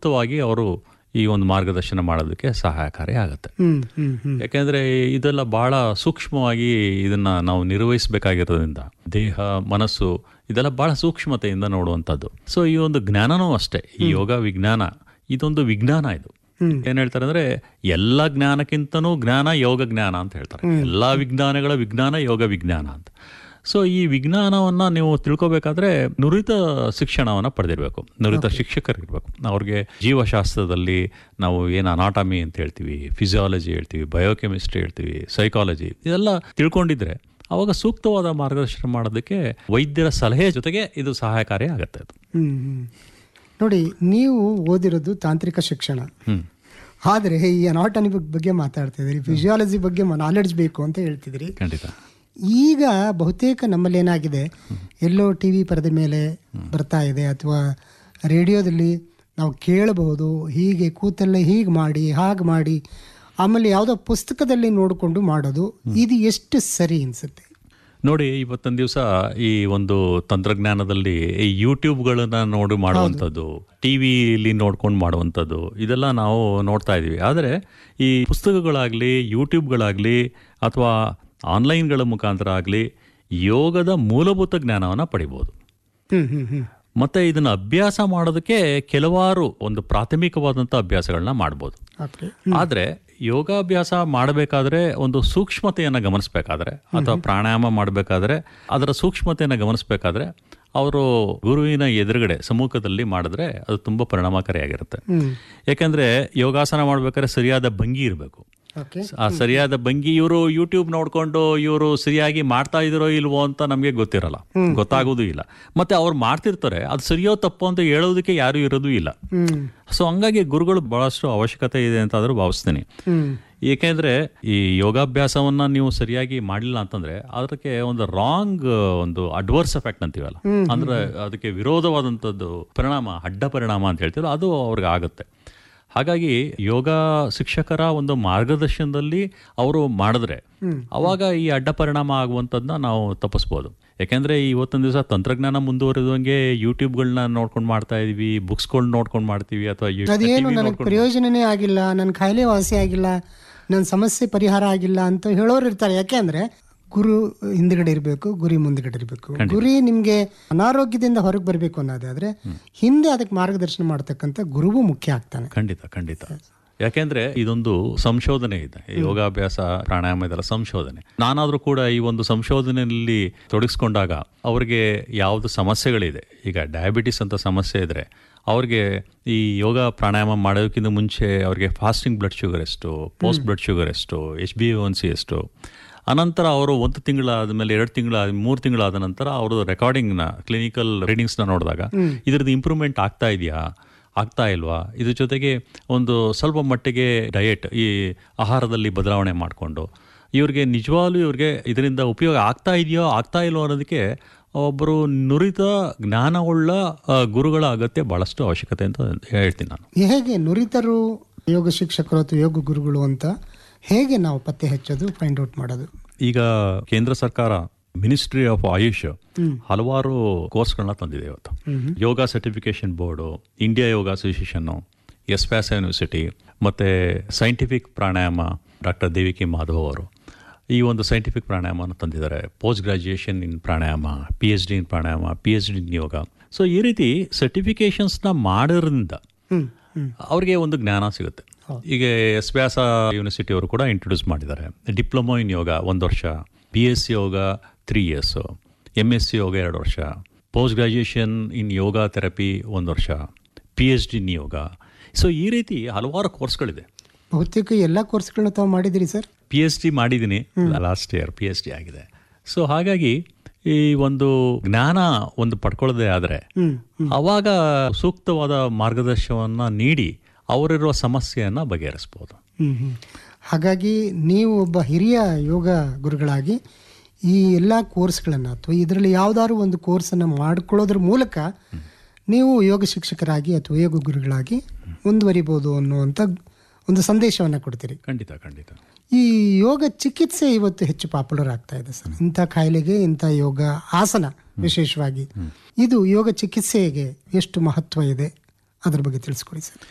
ಸೂಕ್ತವಾಗಿ ಅವರು ಈ ಒಂದು ಮಾರ್ಗದರ್ಶನ ಮಾಡೋದಕ್ಕೆ ಸಹಾಯಕಾರಿ ಆಗುತ್ತೆ ಹ್ಮ್ ಹ್ಮ್ ಹ್ಮ್ ಯಾಕೆಂದ್ರೆ ಇದೆಲ್ಲ ಬಹಳ ಸೂಕ್ಷ್ಮವಾಗಿ ಇದನ್ನ ನಾವು ನಿರ್ವಹಿಸಬೇಕಾಗಿರೋದ್ರಿಂದ ದೇಹ ಮನಸ್ಸು ಇದೆಲ್ಲ ಬಹಳ ಸೂಕ್ಷ್ಮತೆಯಿಂದ ನೋಡುವಂಥದ್ದು ಸೊ ಈ ಒಂದು ಜ್ಞಾನನೂ ಅಷ್ಟೇ ಈ ಯೋಗ ವಿಜ್ಞಾನ ಇದೊಂದು ವಿಜ್ಞಾನ ಇದು ಹ್ಮ್. ಏನ್ ಹೇಳ್ತಾರೆ ಅಂದ್ರೆ ಎಲ್ಲ ಜ್ಞಾನಕ್ಕಿಂತನೂ ಜ್ಞಾನ ಯೋಗ ಜ್ಞಾನ ಅಂತ ಹೇಳ್ತಾರೆ ಎಲ್ಲಾ ವಿಜ್ಞಾನಗಳ ವಿಜ್ಞಾನ ಯೋಗ ವಿಜ್ಞಾನ ಅಂತ ಸೊ ಈ ವಿಜ್ಞಾನವನ್ನ ನೀವು ತಿಳ್ಕೊಬೇಕಾದ್ರೆ ನುರಿತ ಶಿಕ್ಷಣವನ್ನ ಪಡೆದಿರಬೇಕು ನುರಿತ ಶಿಕ್ಷಕರಿರ್ಬೇಕು ಅವ್ರಿಗೆ ಜೀವಶಾಸ್ತ್ರದಲ್ಲಿ ನಾವು ಏನು ಅನಾಟಮಿ ಅಂತ ಹೇಳ್ತೀವಿ ಫಿಸಿಯಾಲಜಿ ಹೇಳ್ತೀವಿ ಬಯೋಕೆಮಿಸ್ಟ್ರಿ ಹೇಳ್ತೀವಿ ಸೈಕಾಲಜಿ ಇದೆಲ್ಲ ತಿಳ್ಕೊಂಡಿದ್ರೆ ಅವಾಗ ಸೂಕ್ತವಾದ ಮಾರ್ಗದರ್ಶನ ಮಾಡೋದಕ್ಕೆ ವೈದ್ಯರ ಸಲಹೆ ಜೊತೆಗೆ ಇದು ಸಹಾಯಕಾರಿ ಆಗುತ್ತೆ ಅದು ಹ್ಮ್ ಹ್ಮ್ ನೋಡಿ ನೀವು ಓದಿರೋದು ತಾಂತ್ರಿಕ ಶಿಕ್ಷಣ ಹ್ಮ್ ಆದರೆ ಈ ಅನಾಟಮಿ ಬಗ್ಗೆ ಮಾತಾಡ್ತಿದ್ರಿ ಫಿಸಿಯಾಲಜಿ ಬಗ್ಗೆ ನಾಲೆಡ್ಜ್ ಬೇಕು ಅಂತ ಹೇಳ್ತಿದ್ರಿ ಖಂಡಿತ ಈಗ ಬಹುತೇಕ ನಮ್ಮಲ್ಲಿ ಏನಾಗಿದೆ ಎಲ್ಲೋ ಟಿ ವಿ ಪರದೆ ಮೇಲೆ ಬರ್ತಾ ಇದೆ ಅಥವಾ ರೇಡಿಯೋದಲ್ಲಿ ನಾವು ಕೇಳಬಹುದು ಹೀಗೆ ಕೂತಲ್ಲೇ ಹೀಗೆ ಮಾಡಿ ಹಾಗೆ ಮಾಡಿ ಆಮೇಲೆ ಯಾವುದೋ ಪುಸ್ತಕದಲ್ಲಿ ನೋಡಿಕೊಂಡು ಮಾಡೋದು ಇದು ಎಷ್ಟು ಸರಿ ಅನ್ಸುತ್ತೆ ನೋಡಿ ಇವತ್ತೊಂದು ದಿವಸ ಈ ಒಂದು ತಂತ್ರಜ್ಞಾನದಲ್ಲಿ ಈ ಯೂಟ್ಯೂಬ್ಗಳನ್ನ ನೋಡಿ ಮಾಡುವಂಥದ್ದು ಟಿವಿಲಿ ನೋಡ್ಕೊಂಡು ಮಾಡುವಂಥದ್ದು ಇದೆಲ್ಲ ನಾವು ನೋಡ್ತಾ ಇದೀವಿ ಆದರೆ ಈ ಪುಸ್ತಕಗಳಾಗಲಿ ಯೂಟ್ಯೂಬ್ಗಳಾಗಲಿ ಅಥವಾ ಆನ್ಲೈನ್ಗಳ ಮುಖಾಂತರ ಆಗಲಿ ಯೋಗದ ಮೂಲಭೂತ ಜ್ಞಾನವನ್ನು ಪಡಿಬೋದು ಹ್ಮ್ ಹ್ಮ್ ಹ್ಮ್ ಮತ್ತೆ ಇದನ್ನ ಅಭ್ಯಾಸ ಮಾಡೋದಕ್ಕೆ ಕೆಲವಾರು ಒಂದು ಪ್ರಾಥಮಿಕವಾದಂಥ ಅಭ್ಯಾಸಗಳನ್ನ ಮಾಡ್ಬೋದು ಓಕೆ ಆದ್ರೆ ಯೋಗಾಭ್ಯಾಸ ಮಾಡಬೇಕಾದ್ರೆ ಒಂದು ಸೂಕ್ಷ್ಮತೆಯನ್ನು ಗಮನಿಸಬೇಕಾದ್ರೆ ಅಥವಾ ಪ್ರಾಣಾಯಾಮ ಮಾಡಬೇಕಾದ್ರೆ ಅದರ ಸೂಕ್ಷ್ಮತೆಯನ್ನು ಗಮನಿಸಬೇಕಾದ್ರೆ ಅವರು ಗುರುವಿನ ಎದುರುಗಡೆ ಸಮ್ಮುಖದಲ್ಲಿ ಮಾಡಿದ್ರೆ ಅದು ತುಂಬಾ ಪರಿಣಾಮಕಾರಿಯಾಗಿರುತ್ತೆ ಹ್ಮ್ ಯಾಕಂದ್ರೆ ಯೋಗಾಸನ ಮಾಡ್ಬೇಕಾದ್ರೆ ಸರಿಯಾದ ಭಂಗಿ ಇರಬೇಕು ಓಕೆ ಆ ಸರಿಯಾದ ಭಂಗಿ ಇವರು ಯೂಟ್ಯೂಬ್ ನೋಡ್ಕೊಂಡು ಇವರು ಸರಿಯಾಗಿ ಮಾಡ್ತಾ ಇದ್ರೋ ಇಲ್ವೋ ಅಂತ ನಮಗೆ ಗೊತ್ತಿರಲ್ಲ ಗೊತ್ತಾಗೋದು ಇಲ್ಲ ಮತ್ತೆ ಅವ್ರು ಮಾಡ್ತಿರ್ತಾರೆ ಅದು ಸರಿಯೋ ತಪ್ಪು ಅಂತ ಹೇಳೋದಕ್ಕೆ ಯಾರು ಇರೋದು ಇಲ್ಲ ಹ್ಮ್ ಸೊ ಹಂಗಾಗಿ ಗುರುಗಳು ಬಹಳಷ್ಟು ಅವಶ್ಯಕತೆ ಇದೆ ಅಂತ ಆದ್ರೂ ಭಾವಿಸ್ತೀನಿ ಹ್ಮ್ ಏಕೆಂದ್ರೆ ಈ ಯೋಗಾಭ್ಯಾಸವನ್ನ ನೀವು ಸರಿಯಾಗಿ ಮಾಡಿಲ್ಲ ಅಂತಂದ್ರೆ ಅದಕ್ಕೆ ಒಂದು ರಾಂಗ್ ಒಂದು ಅಡ್ವರ್ಸ್ ಎಫೆಕ್ಟ್ ಅಂತೀವಲ್ಲ ಅಂದ್ರೆ ಅದಕ್ಕೆ ವಿರೋಧವಾದಂಥದ್ದು ಪರಿಣಾಮ ಅಡ್ಡ ಪರಿಣಾಮ ಅಂತ ಹೇಳ್ತೀವಲ್ಲ ಅದು ಅವ್ರಿಗೆ ಆಗುತ್ತೆ ಹಾಗಾಗಿ ಯೋಗ ಶಿಕ್ಷಕರ ಒಂದು ಮಾರ್ಗದರ್ಶನದಲ್ಲಿ ಅವರು ಮಾಡಿದ್ರೆ ಅವಾಗ ಈ ಅಡ್ಡ ಪರಿಣಾಮ ಆಗುವಂಥದ್ದನ್ನ ನಾವು ತಪ್ಪಿಸ್ಬೋದು ಯಾಕೆಂದ್ರೆ ಇವತ್ತೊಂದು ದಿವಸ ತಂತ್ರಜ್ಞಾನ ಮುಂದುವರೆದಂಗೆ ಯೂಟ್ಯೂಬ್ಗಳನ್ನ ನೋಡ್ಕೊಂಡು ಮಾಡ್ತಾ ಇದೀವಿ ಬುಕ್ಸ್ಗಳನ್ನ ನೋಡ್ಕೊಂಡು ಮಾಡ್ತೀವಿ ಅಥವಾ ಯು- ಅದೇನು TV ನನಗೆ ನೋಡ್ಕೊಂಡು ಪ್ರಯೋಜನನೇ ಆಗಿಲ್ಲ ನನ್ನ ಕಾಯಿಲೆ ವಾಸಿ ಆಗಿಲ್ಲ ನನ್ನ ಸಮಸ್ಯೆ ಪರಿಹಾರ ಆಗಿಲ್ಲ ಅಂತ ಹೇಳೋರು ಇರ್ತಾರೆ ಯಾಕೆ ಅಂದ್ರೆ ಗುರು ಹಿಂದ್ಗಡೆ ಇರಬೇಕು ಗುರಿ ಮುಂದ್ಗಡೆ ಇರಬೇಕು ಗುರಿ ನಿಮ್ಗೆ ಅನಾರೋಗ್ಯದಿಂದ ಹೊರಗೆ ಬರಬೇಕು ಅನ್ನೋದಾದ್ರೆ ಹಿಂದೆ ಅದಕ್ಕೆ ಮಾರ್ಗದರ್ಶನ ಮಾಡ್ತಕ್ಕಂಥ ಗುರುವು ಮುಖ್ಯ ಆಗ್ತಾನೆ ಖಂಡಿತ ಖಂಡಿತ ಯಾಕೆಂದ್ರೆ ಇದೊಂದು ಸಂಶೋಧನೆ ಇದೆ ಈ ಯೋಗಾಭ್ಯಾಸ ಪ್ರಾಣಾಯಾಮ ಇದೆಲ್ಲ ಸಂಶೋಧನೆ ನಾನಾದ್ರೂ ಕೂಡ ಈ ಒಂದು ಸಂಶೋಧನೆಯಲ್ಲಿ ತೊಡಗಿಸ್ಕೊಂಡಾಗ ಅವ್ರಿಗೆ ಯಾವ್ದು ಸಮಸ್ಯೆಗಳಿದೆ ಈಗ ಡಯಾಬಿಟಿಸ್ ಅಂತ ಸಮಸ್ಯೆ ಇದ್ರೆ ಅವ್ರಿಗೆ ಈ ಯೋಗ ಪ್ರಾಣಾಯಾಮ ಮಾಡೋದಕ್ಕಿಂತ ಮುಂಚೆ ಅವ್ರಿಗೆ ಫಾಸ್ಟಿಂಗ್ ಬ್ಲಡ್ ಶುಗರ್ ಎಷ್ಟು ಪೋಸ್ಟ್ ಬ್ಲಡ್ ಶುಗರ್ ಎಷ್ಟು ಎಚ್ ಬಿ ಒನ್ ಸಿ ಎಷ್ಟು ಅನಂತರ ಅವರು ಒಂದು ತಿಂಗಳಾದ ಮೇಲೆ ಎರಡು ತಿಂಗಳ ಮೂರು ತಿಂಗಳಾದ ನಂತರ ಅವರು ರೆಕಾರ್ಡಿಂಗ್ನ ಕ್ಲಿನಿಕಲ್ ರೀಡಿಂಗ್ಸ್ನ ನೋಡಿದಾಗ ಇದ್ರದ್ದು ಇಂಪ್ರೂವ್ಮೆಂಟ್ ಆಗ್ತಾ ಇದೆಯಾ ಆಗ್ತಾ ಇಲ್ವಾ ಇದ್ರ ಜೊತೆಗೆ ಒಂದು ಸ್ವಲ್ಪ ಮಟ್ಟಿಗೆ ಡಯಟ್ ಈ ಆಹಾರದಲ್ಲಿ ಬದಲಾವಣೆ ಮಾಡಿಕೊಂಡು ಇವ್ರಿಗೆ ನಿಜವಾಗ್ಲೂ ಇವ್ರಿಗೆ ಇದರಿಂದ ಉಪಯೋಗ ಆಗ್ತಾ ಇದೆಯೋ ಆಗ್ತಾ ಇಲ್ವೋ ಅನ್ನೋದಕ್ಕೆ ಒಬ್ಬರು ನುರಿತ ಜ್ಞಾನವುಳ್ಳ ಆ, ಗುರುಗಳ ಅಗತ್ಯ ಬಹಳಷ್ಟು ಅವಶ್ಯಕತೆ ಅಂತ ಹೇಳ್ತೀನಿ ನಾನು ಹೇಗೆ ನುರಿತರು ಯೋಗ ಶಿಕ್ಷಕರು ಅಥವಾ ಯೋಗ ಗುರುಗಳು ಅಂತ ಹೇಗೆ ನಾವು ಪತ್ತೆ ಹಚ್ಚೋದು ಫೈಂಡ್ ಔಟ್ ಮಾಡೋದು ಈಗ ಕೇಂದ್ರ ಸರ್ಕಾರ ಮಿನಿಸ್ಟ್ರಿ ಆಫ್ ಆಯುಷ್ ಹಲವಾರು ಕೋರ್ಸ್ಗಳನ್ನ ತಂದಿದೆ ಇವತ್ತು yoga certification board India yoga association S Vyasa university ಮತ್ತೆ ಸೈಂಟಿಫಿಕ್ ಪ್ರಾಣಾಯಾಮ ಡಾಕ್ಟರ್ ದೇವಿಕೆ ಮಾಧವ್ ಅವರು ಈ ಒಂದು ಸೈಂಟಿಫಿಕ್ ಪ್ರಾಣಾಯಾಮನ ತಂದಿದ್ದಾರೆ post graduation in pranayama P H D in pranayama P H D in yoga so ಈ ರೀತಿ ಸರ್ಟಿಫಿಕೇಶನ್ಸ್ನ ಮಾಡೋದ್ರಿಂದ ಹ್ಮ್ ಹ್ಮ್ ಅವ್ರಿಗೆ ಒಂದು ಜ್ಞಾನ ಸಿಗುತ್ತೆ ಈಗ ಎಸ್ ವ್ಯಾಸ ಯೂನಿವರ್ಸಿಟಿ ಅವರು ಕೂಡ ಇಂಟ್ರೊಡ್ಯೂಸ್ ಮಾಡಿದ್ದಾರೆ ಡಿಪ್ಲೊಮೊ ಇನ್ ಯೋಗ ಒಂದು ವರ್ಷ B S C yoga three years M S C yoga ಎರಡು ವರ್ಷ post graduation in yoga therapy ಒಂದು ವರ್ಷ P H D in yoga so ಈ ರೀತಿ ಹಲವಾರು ಕೋರ್ಸ್ಗಳಿದೆ ಬಹುತೇಕ ಎಲ್ಲ ಕೋರ್ಸ್ಗಳನ್ನ ತಾವು ಮಾಡಿದಿರಿ ಸರ್ ಪಿ ಎಚ್ ಡಿ ಮಾಡಿದ್ದೀನಿ last year P H D ಆಗಿದೆ ಸೊ ಹಾಗಾಗಿ ಈ ಒಂದು ಜ್ಞಾನ ಒಂದು ಪಡ್ಕೊಳ್ಳೋದೇ ಆದರೆ ಹ್ಮ್ ಅವಾಗ ಸೂಕ್ತವಾದ ಮಾರ್ಗದರ್ಶನವನ್ನು ನೀಡಿ ಅವರಿರುವ ಸಮಸ್ಯೆಯನ್ನು ಬಗೆಹರಿಸ್ಬೋದು ಹ್ಮ್ ಹ್ಮ್. ಹಾಗಾಗಿ ನೀವು ಒಬ್ಬ ಹಿರಿಯ ಯೋಗ ಗುರುಗಳಾಗಿ ಈ ಎಲ್ಲ ಕೋರ್ಸ್ಗಳನ್ನು ಅಥವಾ ಇದರಲ್ಲಿ ಯಾವ್ದಾದ್ರು ಒಂದು ಕೋರ್ಸನ್ನು ಮಾಡ್ಕೊಳ್ಳೋದ್ರ ಮೂಲಕ ನೀವು ಯೋಗ ಶಿಕ್ಷಕರಾಗಿ ಅಥವಾ ಯೋಗ ಗುರುಗಳಾಗಿ ಮುಂದುವರಿಬೋದು ಅನ್ನುವಂಥ ಒಂದು ಸಂದೇಶವನ್ನು ಕೊಡ್ತೀರಿ ಖಂಡಿತ ಖಂಡಿತ ಈ ಯೋಗ ಚಿಕಿತ್ಸೆ ಇವತ್ತು ಹೆಚ್ಚು ಪಾಪ್ಯುಲರ್ ಆಗ್ತಾ ಇದೆ ಸರ್ ಇಂಥ ಕಾಯಿಲೆಗೆ ಇಂಥ ಯೋಗ ಆಸನ ವಿಶೇಷವಾಗಿ ಇದು ಯೋಗ ಚಿಕಿತ್ಸೆಗೆ ಎಷ್ಟು ಮಹತ್ವ ಇದೆ ಅದ್ರ ಬಗ್ಗೆ ತಿಳಿಸ್ಕೊಡಿ ಸರ್